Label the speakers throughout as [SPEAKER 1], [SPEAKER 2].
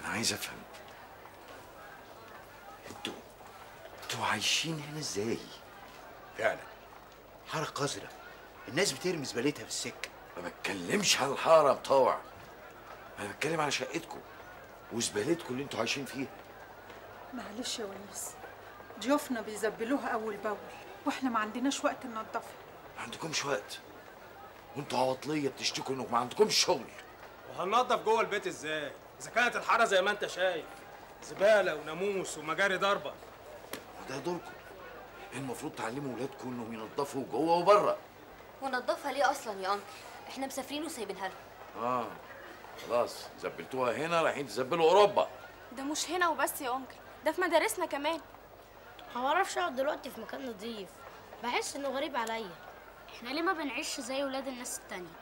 [SPEAKER 1] عايز افهم انتوا انتوا عايشين هنا ازاي؟
[SPEAKER 2] فعلا حارة قذرة الناس بترمي زبالتها في السكة
[SPEAKER 1] ما بتكلمش على الحاره بطوع انا بتكلم على شقتكم وزبالتكم اللي انتوا عايشين فيها
[SPEAKER 3] معلش يا ونيس ضيوفنا بيزبلوها اول باول واحنا ما عندناش وقت ننضفها
[SPEAKER 1] ما عندكمش وقت وانتوا عواطليه بتشتكوا انكم ما عندكمش شغل
[SPEAKER 4] وهننضف جوه البيت ازاي؟ اذا كانت الحاره زي ما انت شايف زباله وناموس ومجاري ضربه
[SPEAKER 1] وده دوركم المفروض تعلموا ولادكم انهم ينظفوا جوه وبره
[SPEAKER 5] ونضفها ليه اصلا يا انكل احنا مسافرين وسايبينها لهم
[SPEAKER 1] اه خلاص زبلتوها هنا رايحين تزبلوا اوروبا
[SPEAKER 6] ده مش هنا وبس يا انكل ده في مدارسنا كمان
[SPEAKER 7] ما بعرفش اقعد دلوقتي في مكان نظيف بحس انه غريب عليا احنا ليه ما بنعيش زي ولاد الناس التانية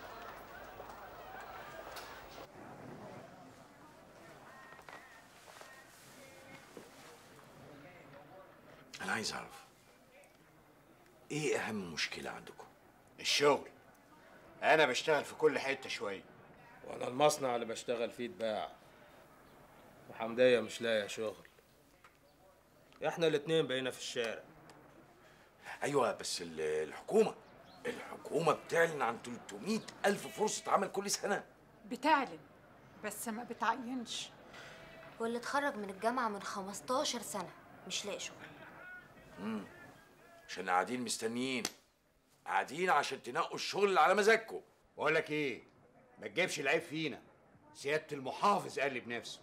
[SPEAKER 1] انا عايز اعرف ايه اهم مشكله عندكم
[SPEAKER 2] الشغل انا بشتغل في كل حتة شوية
[SPEAKER 4] وانا المصنع اللي بشتغل فيه اتباع وحمدية مش لاقية شغل احنا الاتنين بقينا في الشارع
[SPEAKER 1] ايوه بس ال- الحكومه الحكومه بتعلن عن 300 الف فرصه عمل كل سنه
[SPEAKER 3] بتعلن بس ما بتعينش
[SPEAKER 5] واللي اتخرج من الجامعه من 15 سنه مش لاقي شغل
[SPEAKER 1] عشان قاعدين مستنيين قاعدين عشان تنقوا الشغل اللي على مزاجكم
[SPEAKER 2] بقول لك ايه ما تجيبش العيب فينا سيادة المحافظ قال لي بنفسه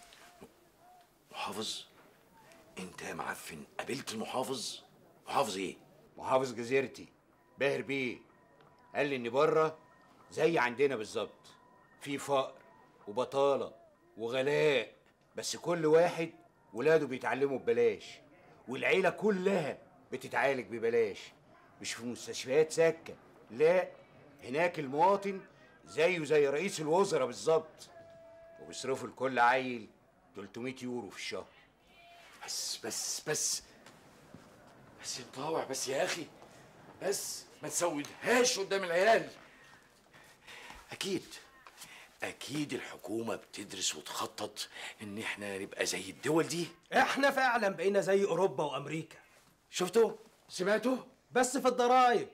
[SPEAKER 1] محافظ انت يا معفن قابلت المحافظ محافظ ايه
[SPEAKER 2] محافظ جزيرتي باهر بيه قال لي ان بره زي عندنا بالظبط في فقر وبطاله وغلاء بس كل واحد ولاده بيتعلموا ببلاش والعيله كلها بتتعالج ببلاش مش في مستشفيات سكه لا هناك المواطن زيه زي رئيس الوزراء بالظبط وبيصرفوا لكل عيل 300 يورو في الشهر
[SPEAKER 1] بس بس بس بس مطاوع بس يا اخي بس ما تسودهاش قدام العيال اكيد اكيد الحكومه بتدرس وتخطط ان احنا نبقى زي الدول دي
[SPEAKER 4] احنا فعلا بقينا زي اوروبا وامريكا
[SPEAKER 1] شفتوا سمعتوا
[SPEAKER 4] بس في الضرايب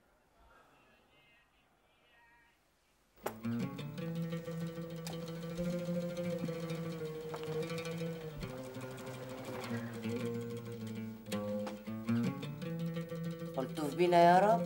[SPEAKER 8] الطف بينا يا رب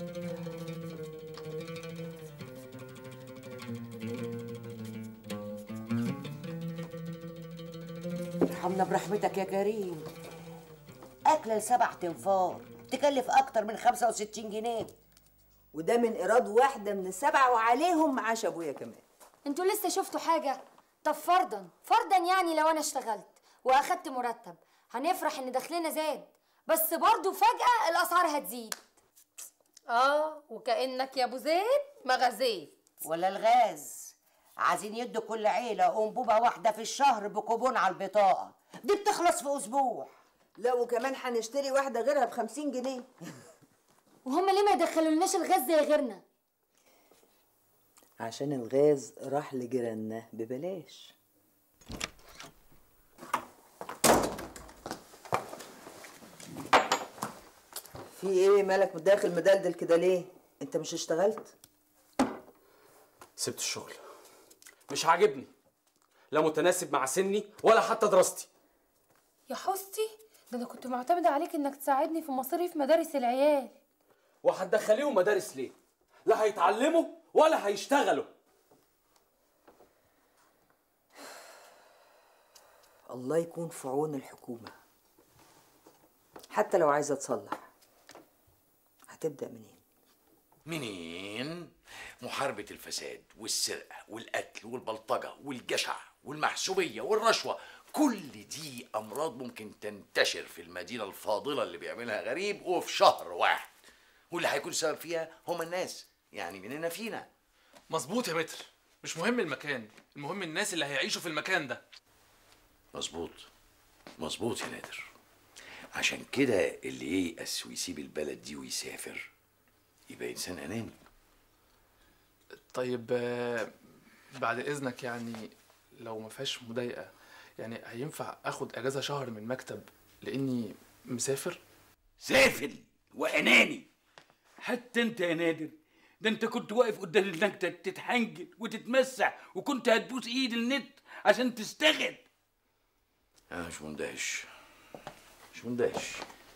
[SPEAKER 8] ارحمنا برحمتك يا كريم أكلة لسبع تنفار تكلف أكتر من 65 جنيه
[SPEAKER 9] وده من ايراد واحده من السبعه وعليهم معاش ابويا كمان
[SPEAKER 5] انتوا لسه شفتوا حاجه طب فرضا فرضا يعني لو انا اشتغلت واخدت مرتب هنفرح ان دخلنا زاد بس برضو فجاه الاسعار هتزيد
[SPEAKER 10] اه وكأنك يا ابو زيد ما غزيت
[SPEAKER 8] ولا الغاز عايزين يدوا كل عيلة أنبوبة واحدة في الشهر بكوبون على البطاقة دي بتخلص في أسبوع
[SPEAKER 9] لا وكمان هنشتري واحده غيرها ب 50 جنيه
[SPEAKER 5] وهم ليه ما يدخلولناش الغاز زي غيرنا
[SPEAKER 9] عشان الغاز راح لجيراننا ببلاش في ايه مالك داخل مدلدل كده ليه انت مش اشتغلت
[SPEAKER 11] سبت الشغل مش عاجبني لا متناسب مع سني ولا حتى دراستي
[SPEAKER 10] يا حستي ده انا كنت معتمده عليك انك تساعدني في مصاريف مدارس العيال
[SPEAKER 11] وهتدخليهم مدارس ليه لا هيتعلموا ولا هيشتغلوا
[SPEAKER 9] الله يكون في عون الحكومه حتى لو عايزه تصلح هتبدا منين
[SPEAKER 1] منين محاربه الفساد والسرقه والقتل والبلطجه والجشع والمحسوبيه والرشوه كل دي امراض ممكن تنتشر في المدينه الفاضله اللي بيعملها غريب وفي شهر واحد واللي هيكون السبب فيها هم الناس يعني مننا فينا
[SPEAKER 12] مظبوط يا متر مش مهم المكان المهم الناس اللي هيعيشوا في المكان ده
[SPEAKER 1] مظبوط مظبوط يا نادر عشان كده اللي ييأس ويسيب البلد دي ويسافر يبقى انسان اناني
[SPEAKER 12] طيب آه، بعد اذنك يعني لو ما فيهاش مضايقه يعني هينفع اخد اجازه شهر من المكتب لاني مسافر
[SPEAKER 13] سافل واناني حتى انت يا نادر ده انت كنت واقف قدام المكتب تتحنجل وتتمسح وكنت هتبوس ايد النت عشان تشتغل
[SPEAKER 1] انا مش مندهش مش مندهش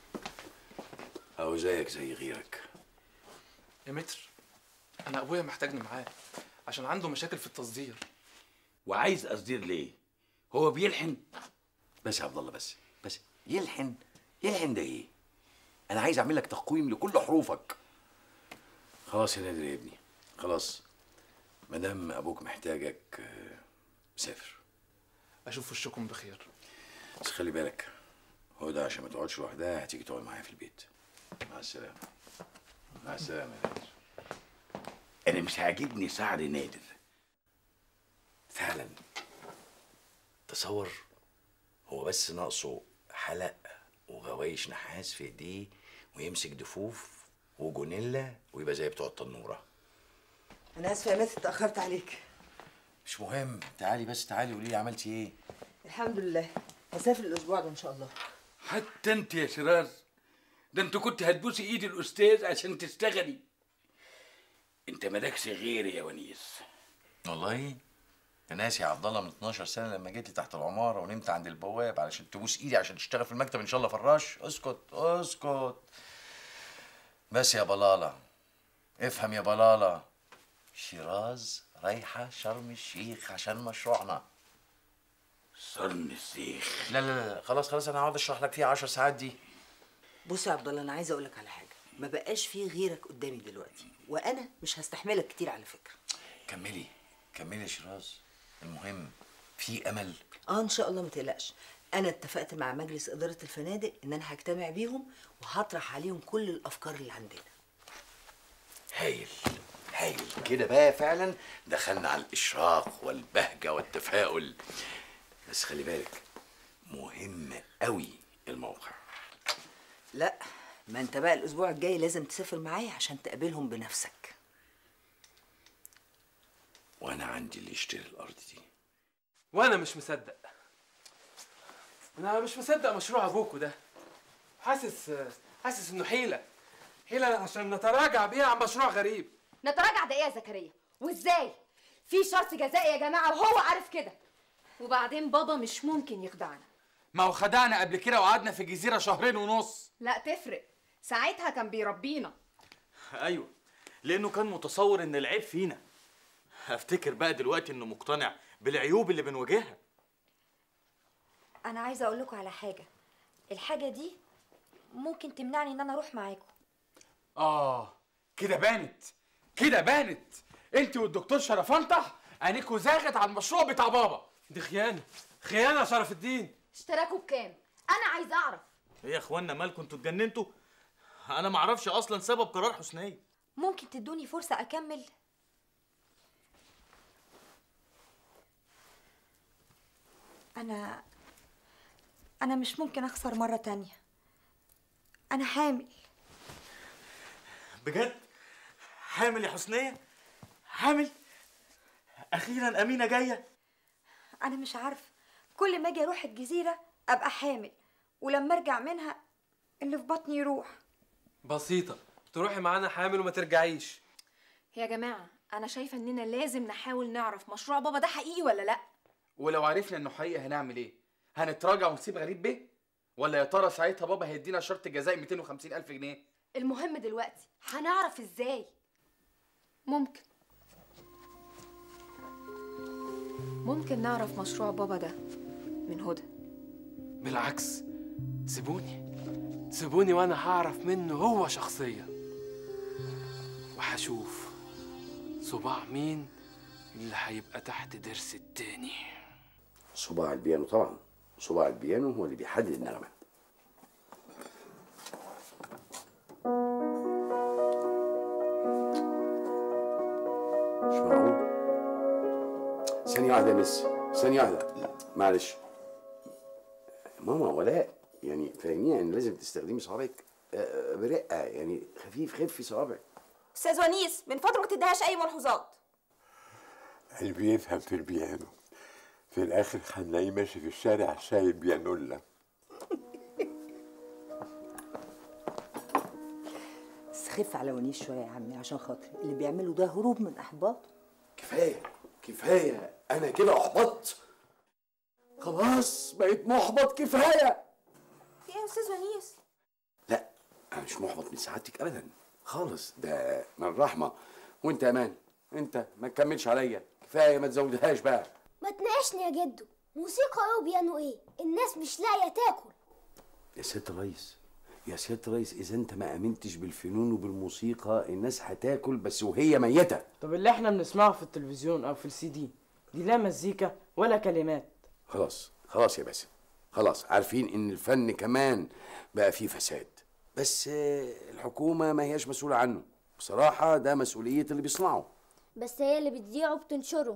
[SPEAKER 1] او زيك زي غيرك
[SPEAKER 12] يا متر انا ابويا محتاجني معاه عشان عنده مشاكل في التصدير
[SPEAKER 13] وعايز تصدير ليه هو بيلحن
[SPEAKER 1] بس يا عبد الله بس بس يلحن يلحن ده ايه انا عايز اعمل لك تقويم لكل حروفك خلاص يا نادر يا ابني خلاص ما دام ابوك محتاجك آه، سافر
[SPEAKER 12] اشوف وشكم بخير
[SPEAKER 1] بس خلي بالك هدى عشان ما تقعدش لوحدها هتيجي تقعد معايا في البيت مع السلامه مع السلامه يا نادر
[SPEAKER 13] انا مش عاجبني سعر نادر
[SPEAKER 1] فعلا تصور هو بس ناقصه حلق وغوايش نحاس في ايديه ويمسك دفوف وجونيلا ويبقى زي بتوع التنوره
[SPEAKER 9] انا اسفه يا مات اتاخرت عليك
[SPEAKER 1] مش مهم تعالي بس تعالي قولي لي عملتي ايه
[SPEAKER 9] الحمد لله هسافر الاسبوع ده ان شاء الله
[SPEAKER 13] حتى انت يا شراز ده انت كنت هتبوسي ايد الاستاذ عشان تشتغلي انت مالكش غيري يا ونيس
[SPEAKER 1] والله انا ناسي يا عبد الله من 12 سنه لما جيت لي تحت العماره ونمت عند البواب علشان تبوس ايدي عشان تشتغل في المكتب ان شاء الله فراش اسكت اسكت بس يا بلاله افهم يا بلاله شيراز رايحه شرم الشيخ عشان مشروعنا
[SPEAKER 13] شرم الشيخ
[SPEAKER 1] لا لا لا خلاص خلاص انا هقعد اشرح لك فيها 10 ساعات دي
[SPEAKER 9] بص يا عبد الله انا عايزه اقول لك على حاجه ما بقاش في غيرك قدامي دلوقتي وانا مش هستحملك كتير على فكره
[SPEAKER 1] كملي كملي يا شيراز المهم في امل
[SPEAKER 9] اه ان شاء الله ما تقلقش انا اتفقت مع مجلس اداره الفنادق ان انا هجتمع بيهم وهطرح عليهم كل الافكار اللي عندنا
[SPEAKER 1] هايل هايل كده بقى فعلا دخلنا على الاشراق والبهجه والتفاؤل بس خلي بالك مهم قوي الموقع
[SPEAKER 9] لا ما انت بقى الاسبوع الجاي لازم تسافر معايا عشان تقابلهم بنفسك
[SPEAKER 1] وانا عندي اللي يشتري الارض دي
[SPEAKER 11] وانا مش مصدق انا مش مصدق مشروع ابوكو ده حاسس حاسس انه حيله حيله عشان نتراجع بيها عن مشروع غريب
[SPEAKER 5] نتراجع ده ايه يا زكريا وازاي في شرط جزائي يا جماعه وهو عارف كده وبعدين بابا مش ممكن يخدعنا
[SPEAKER 11] ما هو خدعنا قبل كده وقعدنا في الجزيره شهرين ونص
[SPEAKER 14] لا تفرق ساعتها كان بيربينا
[SPEAKER 15] ايوه لانه كان متصور ان العيب فينا افتكر بقى دلوقتي انه مقتنع بالعيوب اللي بنواجهها
[SPEAKER 5] انا عايزه اقول لكم على حاجه الحاجه دي ممكن تمنعني ان انا اروح معاكم
[SPEAKER 11] اه كده بانت كده بانت انت والدكتور شرفنطح عينيكوا زاغت على المشروع بتاع بابا دي خيانه خيانه يا شرف الدين
[SPEAKER 5] اشتراكوا بكام انا عايزه اعرف
[SPEAKER 15] ايه يا اخوانا مالكم انتوا اتجننتوا انا معرفش اصلا سبب قرار حسنيه
[SPEAKER 5] ممكن تدوني فرصه اكمل انا انا مش ممكن اخسر مره تانية انا حامل
[SPEAKER 15] بجد حامل يا حسنيه حامل اخيرا امينه جايه
[SPEAKER 5] انا مش عارفه كل ما اجي اروح الجزيره ابقى حامل ولما ارجع منها اللي في بطني يروح
[SPEAKER 11] بسيطه تروحي معانا حامل وما ترجعيش
[SPEAKER 14] يا جماعه انا شايفه اننا لازم نحاول نعرف مشروع بابا ده حقيقي ولا لا
[SPEAKER 11] ولو عرفنا انه حقيقي هنعمل ايه هنتراجع ونسيب غريب بيه ولا يا ترى ساعتها بابا هيدينا شرط جزائي 250 الف جنيه
[SPEAKER 14] المهم دلوقتي هنعرف ازاي ممكن ممكن نعرف مشروع بابا ده من هدى
[SPEAKER 11] بالعكس سيبوني سيبوني وانا هعرف منه هو شخصيا وهشوف صباع مين اللي هيبقى تحت ضرس التاني
[SPEAKER 1] صباع البيانو طبعا صباع البيانو هو اللي بيحدد النغمه مش معقول ثانية واحدة يا ميسي ثانية واحدة معلش ماما ولاء يعني فاهمين ان لازم تستخدمي صوابعك آه، برقة يعني خفيف خفي صوابعك
[SPEAKER 16] استاذ ونيس من فضلك ما تديهاش اي ملحوظات
[SPEAKER 17] اللي بيفهم في البيانو
[SPEAKER 16] في الاخر هنلاقيه ماشي في الشارع سايب بيانولا
[SPEAKER 9] بس خف على ونيس شويه يا عمي عشان خاطري اللي بيعمله ده هروب من احباط
[SPEAKER 1] كفايه كفايه انا كده احبطت خلاص بقيت محبط كفايه
[SPEAKER 14] في ايه يا استاذ ونيس
[SPEAKER 1] لا انا مش محبط من سعادتك ابدا خالص ده من الرحمه وانت يا مان انت ما تكملش عليا كفايه ما تزودهاش بقى
[SPEAKER 17] ما تناقشني يا جدو موسيقى ايه وبيانو ايه الناس مش لاقيه تاكل
[SPEAKER 1] يا سياده الريس يا سياده الريس اذا انت ما امنتش بالفنون وبالموسيقى الناس هتاكل بس وهي ميته
[SPEAKER 18] طب اللي احنا بنسمعه في التلفزيون او في السي دي دي لا مزيكا ولا كلمات
[SPEAKER 1] خلاص خلاص يا باسم خلاص عارفين ان الفن كمان بقى فيه فساد بس آه، الحكومه ما هياش مسؤوله عنه بصراحه ده مسؤوليه اللي بيصنعه
[SPEAKER 17] بس هي اللي بتذيعه وبتنشره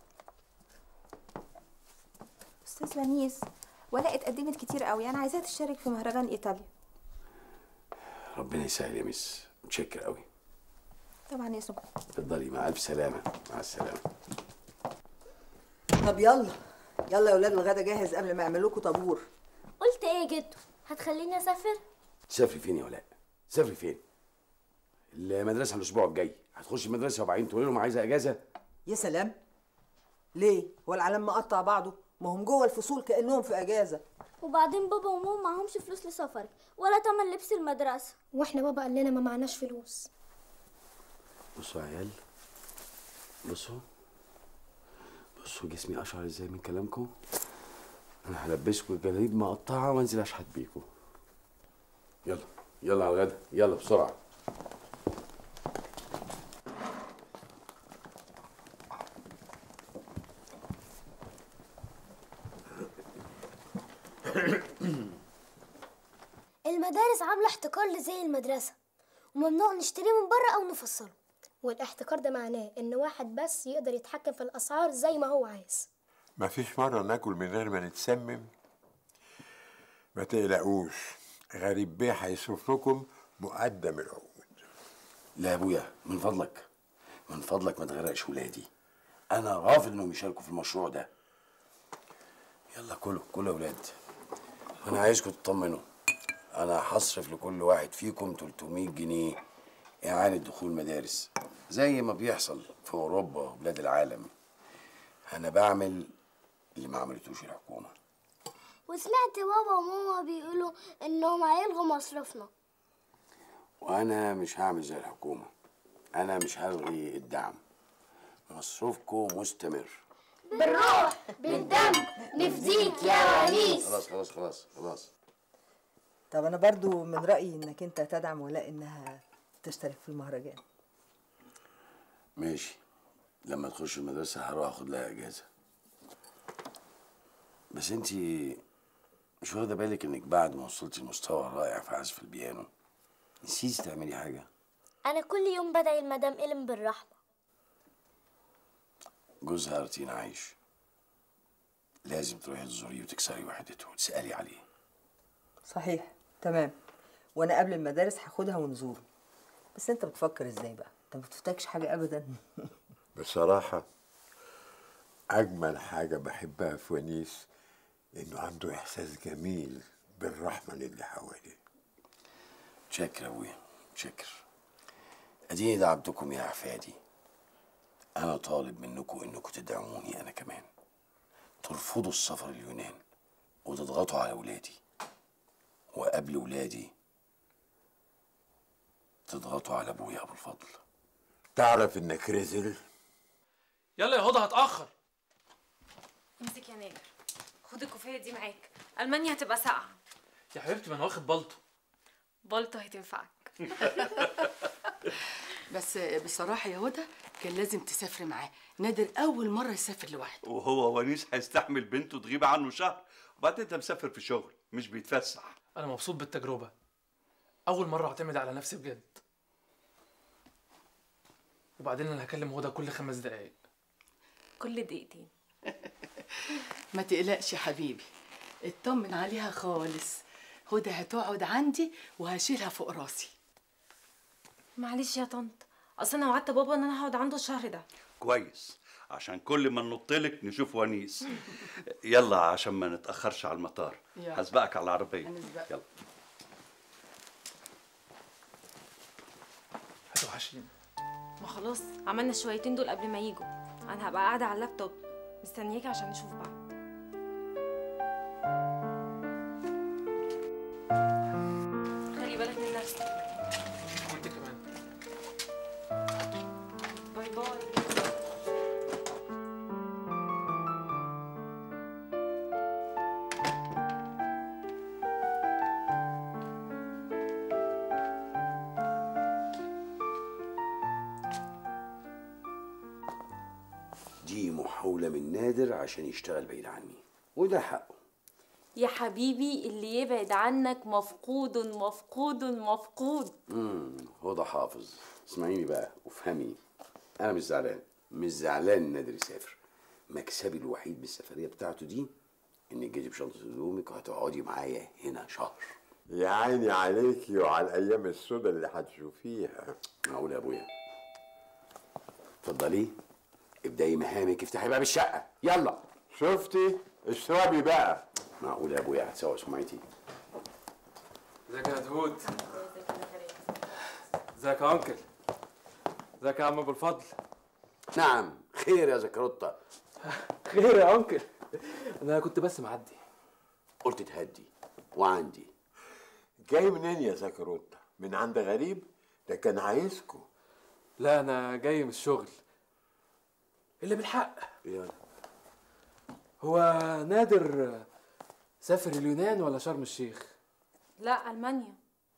[SPEAKER 14] استاذ ونيس ولا اتقدمت كتير قوي انا عايزاها تشارك في مهرجان ايطاليا
[SPEAKER 1] ربنا يسهل يا مس متشكر قوي
[SPEAKER 14] طبعا يا سكر
[SPEAKER 1] اتفضلي مع الف سلامه مع السلامه
[SPEAKER 9] طب يلا يلا يا ولاد الغدا جاهز قبل ما يعملوا لكم طابور
[SPEAKER 17] قلت ايه يا جدو هتخليني اسافر
[SPEAKER 1] تسافري فين يا ولاء تسافري فين المدرسه الاسبوع الجاي هتخشي المدرسه وبعدين تقولي لهم عايزه اجازه
[SPEAKER 9] يا سلام ليه هو العالم مقطع بعضه ما هم جوه الفصول كانهم في اجازه
[SPEAKER 17] وبعدين بابا وماما معهمش فلوس لسفرك ولا تمن لبس المدرسه واحنا بابا قال لنا ما معناش فلوس
[SPEAKER 1] بصوا يا عيال بصوا بصوا جسمي اشعر ازاي من كلامكم انا هلبسكم الجلاليب مقطعه وانزل اشحت بيكم يلا يلا على الغدا يلا بسرعه
[SPEAKER 17] المدارس عامله احتكار لزي المدرسه وممنوع نشتريه من بره او نفصله والاحتكار ده معناه ان واحد بس يقدر يتحكم في الاسعار زي ما هو عايز
[SPEAKER 16] ما فيش مرة ناكل من غير ما نتسمم ما تقلقوش غريب بيه هيصرف لكم مقدم العقود
[SPEAKER 1] لا يا ابويا من فضلك من فضلك ما تغرقش ولادي انا رافض انهم يشاركوا في المشروع ده يلا كلوا كلوا يا ولاد انا عايزكم تطمنوا انا هصرف لكل واحد فيكم 300 جنيه اعانه دخول مدارس زي ما بيحصل في اوروبا وبلاد العالم انا بعمل اللي ما عملتوش الحكومه
[SPEAKER 17] وسمعت بابا وماما بيقولوا انهم هيلغوا مصروفنا
[SPEAKER 1] وانا مش هعمل زي الحكومه انا مش هلغي الدعم مصروفكم مستمر
[SPEAKER 17] بالروح بالدم نفديك يا ونيس
[SPEAKER 1] خلاص خلاص خلاص خلاص
[SPEAKER 9] طب انا برضو من رايي انك انت تدعم ولاء انها تشترك في المهرجان
[SPEAKER 1] ماشي لما تخش المدرسة هروح اخد لها اجازة بس انتي مش واخدة بالك انك بعد ما وصلتي لمستوى رائع في عزف البيانو نسيتي تعملي حاجة
[SPEAKER 17] انا كل يوم بدعي المدام إلم بالرحمه
[SPEAKER 1] جوزها روتين عايش لازم تروحي تزوريه وتكسري وحدته وتسألي عليه
[SPEAKER 9] صحيح تمام وانا قبل المدارس هاخدها ونزوره بس انت بتفكر ازاي بقى انت ما بتفتكش حاجه ابدا
[SPEAKER 16] بصراحة أجمل حاجة بحبها في ونيس إنه عنده إحساس جميل بالرحمة للي حواليه
[SPEAKER 1] شكر يا ابويا شكر اديني دعمتكم يا احفادي انا طالب منكم انكم تدعموني انا كمان ترفضوا السفر اليونان وتضغطوا على ولادي وقبل ولادي تضغطوا على ابويا ابو الفضل
[SPEAKER 16] تعرف إنك رزل
[SPEAKER 12] يلا يا هدى هتاخر
[SPEAKER 10] امسك يا نادر خد الكوفيه دي معاك المانيا هتبقى ساقعه
[SPEAKER 12] يا حبيبتي ما انا واخد بلطو
[SPEAKER 10] بلطو هتنفعك
[SPEAKER 19] بس بصراحة يا هدى كان لازم تسافري معاه نادر أول مرة يسافر لوحده
[SPEAKER 20] وهو ونيس هيستحمل بنته تغيب عنه شهر وبعدين انت مسافر في شغل مش بيتفسح
[SPEAKER 12] انا مبسوط بالتجربه اول مره اعتمد على نفسي بجد وبعدين انا هكلم هدى كل خمس دقايق
[SPEAKER 10] كل دقيقتين
[SPEAKER 19] ما تقلقش يا حبيبي اطمن عليها خالص هدى هتقعد عندي وهشيلها فوق راسي
[SPEAKER 10] معلش يا طنط اصل انا وعدت بابا ان انا هقعد عنده الشهر ده
[SPEAKER 20] كويس عشان كل ما ننطلك نشوف ونيس يلا عشان ما نتاخرش على المطار
[SPEAKER 19] يلا.
[SPEAKER 20] هسبقك على العربيه
[SPEAKER 19] هنسبقك.
[SPEAKER 20] يلا
[SPEAKER 12] هتوحشيني
[SPEAKER 6] ما خلاص عملنا الشويتين دول قبل ما يجوا انا هبقى قاعده على اللابتوب مستنياكي عشان نشوف بعض خلي بالك من نفسك
[SPEAKER 12] وانت كمان
[SPEAKER 6] باي باي
[SPEAKER 1] دي محاولة من نادر عشان يشتغل بعيد عني وده حقه
[SPEAKER 6] يا حبيبي اللي يبعد عنك مفقود مفقود مفقود
[SPEAKER 1] امم هو ده حافظ اسمعيني بقى وافهمي انا مش زعلان مش زعلان نادر يسافر مكسبي الوحيد بالسفرية بتاعته دي انك جيتي بشنطة هدومك وهتقعدي معايا هنا شهر
[SPEAKER 16] يا عيني عليكي وعلى الايام السوداء اللي هتشوفيها
[SPEAKER 1] معقول يا ابويا اتفضلي ابدأي مهامك افتحي باب الشقة يلا
[SPEAKER 16] شفتي اشربي بقى
[SPEAKER 1] معقول يا ابويا هتسوى سمعتي
[SPEAKER 11] ازيك يا دهود ازيك يا انكل ازيك يا عم ابو الفضل
[SPEAKER 1] نعم خير يا زكروتا
[SPEAKER 11] خير يا انكل انا كنت بس معدي
[SPEAKER 1] قلت تهدي وعندي
[SPEAKER 16] جاي منين يا زكروتا من عند غريب ده كان عايزكوا
[SPEAKER 11] لا انا جاي من الشغل اللي بالحق
[SPEAKER 1] يلا
[SPEAKER 11] هو نادر سافر اليونان ولا شرم الشيخ
[SPEAKER 6] لا المانيا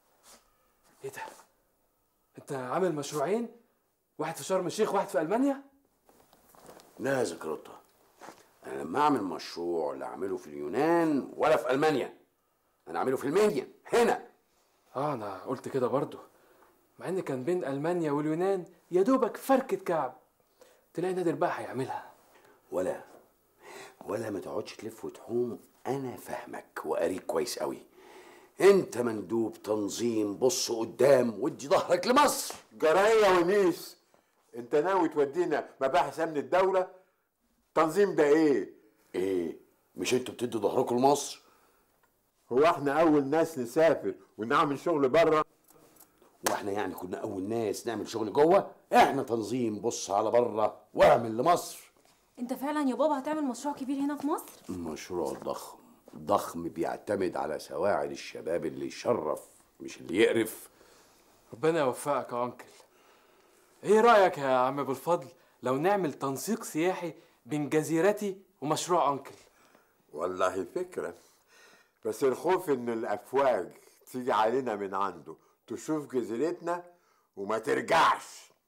[SPEAKER 11] ايه ده انت عامل مشروعين واحد في شرم الشيخ واحد في المانيا
[SPEAKER 1] لا يا زكروتا انا لما اعمل مشروع لا اعمله في اليونان ولا في المانيا انا اعمله في المنيا هنا
[SPEAKER 11] اه انا قلت كده برضو مع ان كان بين المانيا واليونان يا دوبك فركه كعب تلاقي نادر بقى هيعملها
[SPEAKER 1] ولا ولا ما تقعدش تلف وتحوم انا فاهمك وقاريك كويس قوي انت مندوب تنظيم بص قدام وادي ظهرك لمصر
[SPEAKER 16] جرايه ونيس انت ناوي تودينا مباحث امن الدوله تنظيم ده ايه
[SPEAKER 1] ايه مش انتوا بتدوا ظهركم لمصر
[SPEAKER 16] هو احنا اول ناس نسافر ونعمل شغل بره
[SPEAKER 1] واحنا يعني كنا اول ناس نعمل شغل جوه احنا تنظيم بص على بره واعمل لمصر
[SPEAKER 6] انت فعلا يا بابا هتعمل مشروع كبير هنا في مصر
[SPEAKER 1] مشروع ضخم ضخم بيعتمد على سواعد الشباب اللي يشرف مش اللي يقرف
[SPEAKER 11] ربنا يوفقك يا انكل ايه رايك يا عم ابو الفضل لو نعمل تنسيق سياحي بين جزيرتي ومشروع انكل
[SPEAKER 16] والله فكره بس الخوف ان الافواج تيجي علينا من عنده تشوف جزيرتنا وما ترجعش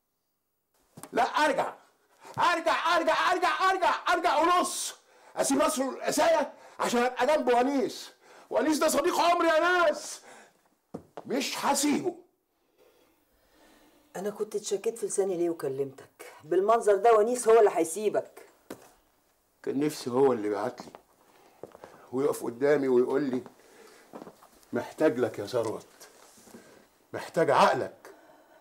[SPEAKER 1] لا ارجع ارجع ارجع ارجع ارجع ارجع ونص اسيب مصر والقسايه عشان ابقى جنب ونيس ونيس ده صديق عمري يا ناس مش هسيبه
[SPEAKER 9] انا كنت اتشكيت في لساني ليه وكلمتك بالمنظر ده ونيس هو اللي هيسيبك
[SPEAKER 1] كان نفسي هو اللي بعت لي ويقف قدامي ويقول لي محتاج لك يا ثروت محتاج عقلك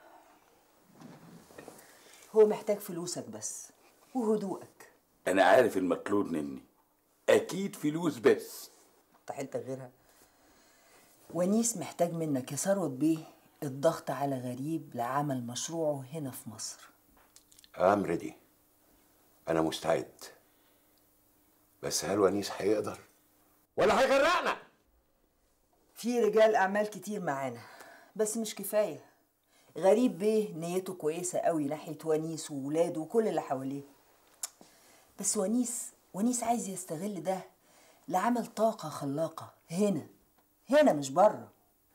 [SPEAKER 9] هو محتاج فلوسك بس وهدوءك
[SPEAKER 13] انا عارف المطلوب مني اكيد فلوس بس
[SPEAKER 9] حيلتك غيرها ونيس محتاج منك يا ثروت بيه الضغط على غريب لعمل مشروعه هنا في مصر
[SPEAKER 1] I'm ready أنا مستعد بس هل ونيس هيقدر؟ ولا هيغرقنا؟
[SPEAKER 9] في رجال اعمال كتير معانا بس مش كفايه غريب بيه نيته كويسه قوي ناحيه ونيس وولاده وكل اللي حواليه بس ونيس ونيس عايز يستغل ده لعمل طاقه خلاقه هنا هنا مش بره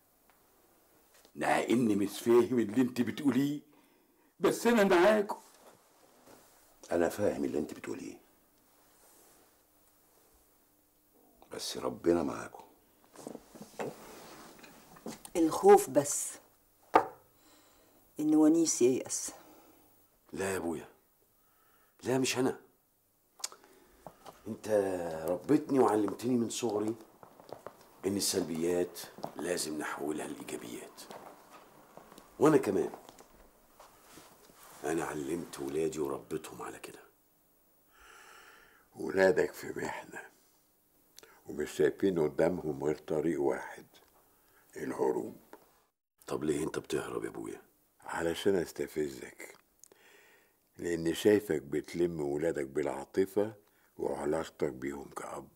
[SPEAKER 13] مع اني مش فاهم اللي انت بتقوليه بس انا معاكم
[SPEAKER 1] أنا فاهم اللي أنت بتقوليه بس ربنا معاكم
[SPEAKER 9] الخوف بس ان ونيس ييأس
[SPEAKER 1] لا يا أبويا لا مش أنا أنت ربيتني وعلمتني من صغري إن السلبيات لازم نحولها لإيجابيات وأنا كمان أنا علمت ولادي وربيتهم على كده
[SPEAKER 16] ولادك في محنة ومش شايفين قدامهم غير طريق واحد الهروب
[SPEAKER 1] طب ليه انت بتهرب يا ابويا
[SPEAKER 16] علشان استفزك لاني شايفك بتلم ولادك بالعاطفة وعلاقتك بيهم كأب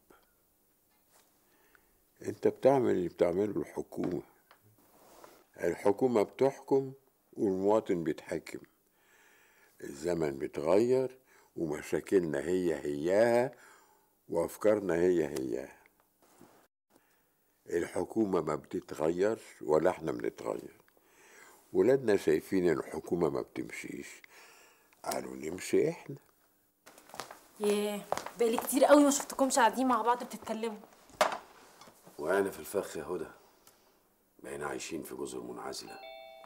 [SPEAKER 16] انت بتعمل اللي بتعمله الحكومة الحكومة بتحكم والمواطن بيتحكم الزمن بيتغير ومشاكلنا هي هياها وافكارنا هي هياها الحكومة ما بتتغيرش ولا احنا بنتغير ولادنا شايفين الحكومة ما بتمشيش قالوا نمشي احنا
[SPEAKER 6] ياه بقالي كتير قوي ما شفتكمش قاعدين مع بعض بتتكلموا
[SPEAKER 1] وانا في الفخ يا هدى بقينا عايشين في جزر منعزلة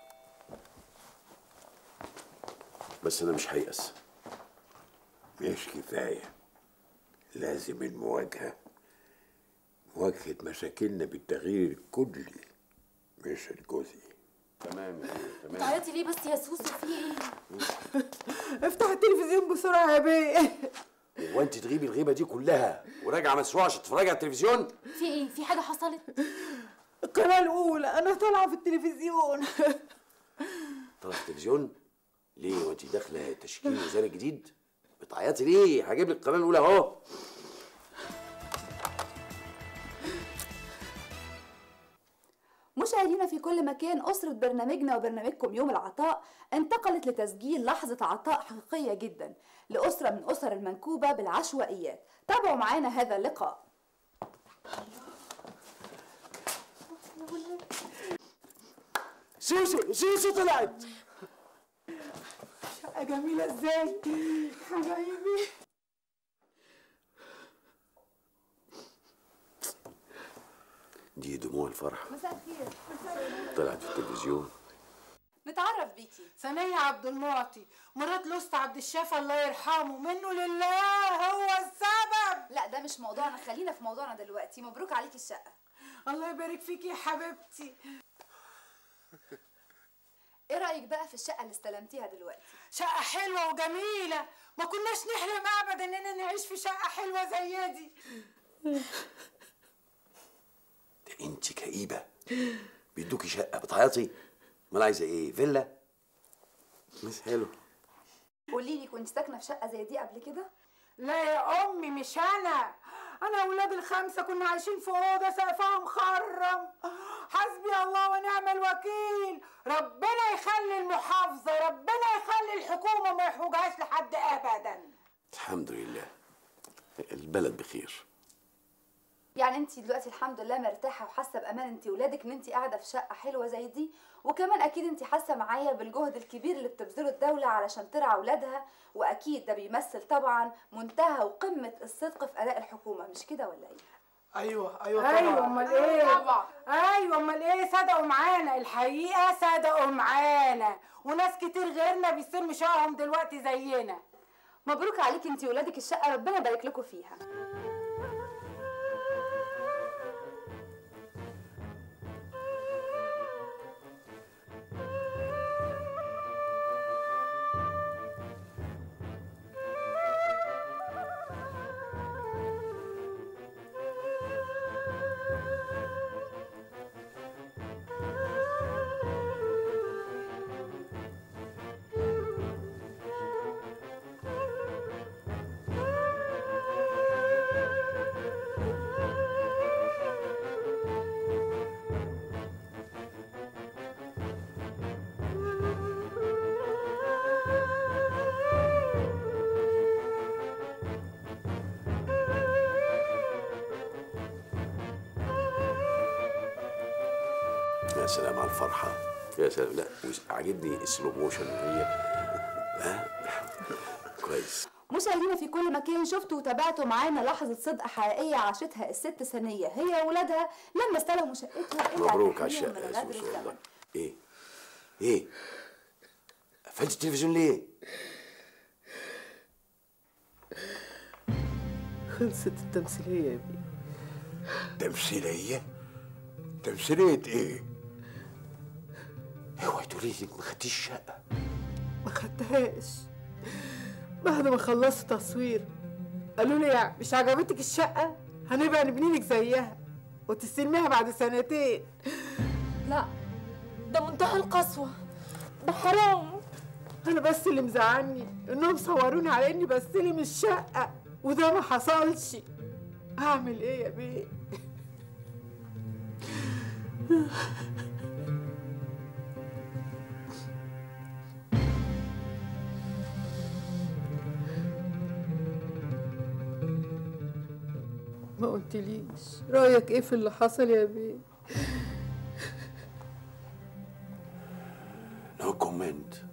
[SPEAKER 1] بس انا مش هيأس
[SPEAKER 16] مش كفاية لازم المواجهة مواجهة مشاكلنا بالتغيير الكلي مش الجزئي
[SPEAKER 1] تمام يا هدى، تمام
[SPEAKER 6] بتعيطي ليه بس يا سوسو في ايه
[SPEAKER 9] افتح التلفزيون بسرعة يا بيه
[SPEAKER 1] هو انت تغيبي الغيبة دي كلها وراجعة مسروعة عشان تتفرجي على التلفزيون
[SPEAKER 6] في ايه في حاجه حصلت
[SPEAKER 9] القناة الأولى أنا طالعة في التلفزيون
[SPEAKER 1] طلع التلفزيون ليه وانت داخلة تشكيل وزارة جديد بتعيطي ليه هجيب لك القناة الأولى أهو
[SPEAKER 21] مشاهدينا في كل مكان أسرة برنامجنا وبرنامجكم يوم العطاء انتقلت لتسجيل لحظة عطاء حقيقية جدا لأسرة من أسر المنكوبة بالعشوائيات تابعوا معانا هذا اللقاء
[SPEAKER 1] سوسو سوسو طلعت
[SPEAKER 9] شقة جميلة ازاي حبايبي
[SPEAKER 1] دي دموع الفرح
[SPEAKER 21] مساء الخير
[SPEAKER 1] طلعت في التلفزيون
[SPEAKER 21] نتعرف بيكي
[SPEAKER 3] ثانية عبد المعطي مرات لوست عبد الشافي الله يرحمه منه لله هو السبب
[SPEAKER 21] لا ده مش موضوعنا خلينا في موضوعنا دلوقتي مبروك عليكي الشقة
[SPEAKER 3] الله يبارك فيكي يا حبيبتي
[SPEAKER 21] ايه رأيك بقى في الشقة اللي استلمتيها دلوقتي
[SPEAKER 3] شقة حلوة وجميلة ما كناش نحلم أبدا إننا نعيش في شقة حلوة زي دي
[SPEAKER 1] ده انت كئيبة بيدوكي شقة بتعيطي امال عايزة ايه فيلا مش حلو
[SPEAKER 21] قولي لي كنت ساكنة في شقة زي دي قبل كده
[SPEAKER 3] لا يا أمي مش أنا أنا أولاد الخمسة كنا عايشين في أوضة سقفها مخرم حسبي الله ونعم الوكيل ربنا يخلي المحافظة ربنا يخلي الحكومة ما يحوجهاش لحد أبدا
[SPEAKER 1] الحمد لله البلد بخير
[SPEAKER 21] يعني انت دلوقتي الحمد لله مرتاحه وحاسه بامان انت ولادك ان انت قاعده في شقه حلوه زي دي وكمان اكيد انت حاسه معايا بالجهد الكبير اللي بتبذله الدوله علشان ترعى اولادها واكيد ده بيمثل طبعا منتهى وقمه الصدق في اداء الحكومه مش كده ولا ايه
[SPEAKER 3] ايوه ايوه ايوه امال ايه طبعا ايوه امال ايه صدقوا معانا الحقيقه صدقوا معانا وناس كتير غيرنا بيستلموا شقهم دلوقتي زينا
[SPEAKER 21] مبروك عليكي انت ولادك الشقه ربنا يبارك لكم فيها
[SPEAKER 1] يا سلام على الفرحة يا سلام لا عاجبني السلو موشن وهي ها كويس
[SPEAKER 21] مشاهدينا في كل مكان شفتوا وتابعتوا معانا لحظة صدق حقيقية عاشتها الست سنية هي وولادها لما استلموا شقتها اللي
[SPEAKER 1] مبروك على
[SPEAKER 21] أتاحية
[SPEAKER 1] الشقة
[SPEAKER 21] من
[SPEAKER 1] يا
[SPEAKER 21] غدر
[SPEAKER 1] سوسو
[SPEAKER 21] الزمن.
[SPEAKER 1] والله ايه ايه قفلت التلفزيون ليه؟
[SPEAKER 19] خلصت التمثيلية يا بيه
[SPEAKER 16] تمثيلية؟ تمثيلية ايه؟
[SPEAKER 1] اوعي تقولي لي ما خدتيش الشقة
[SPEAKER 19] ما خدتهاش بعد ما خلصت تصوير
[SPEAKER 3] قالوا لي يعني مش عجبتك الشقه هنبقى نبني لك زيها وتستلميها بعد سنتين
[SPEAKER 10] لا ده منتهى القسوة ده حرام
[SPEAKER 3] انا بس اللي مزعلني انهم صوروني على اني بستلم الشقه وده ما حصلش اعمل ايه يا بيه ما قلتليش رايك ايه في اللي حصل يا بيه
[SPEAKER 16] نو كومنت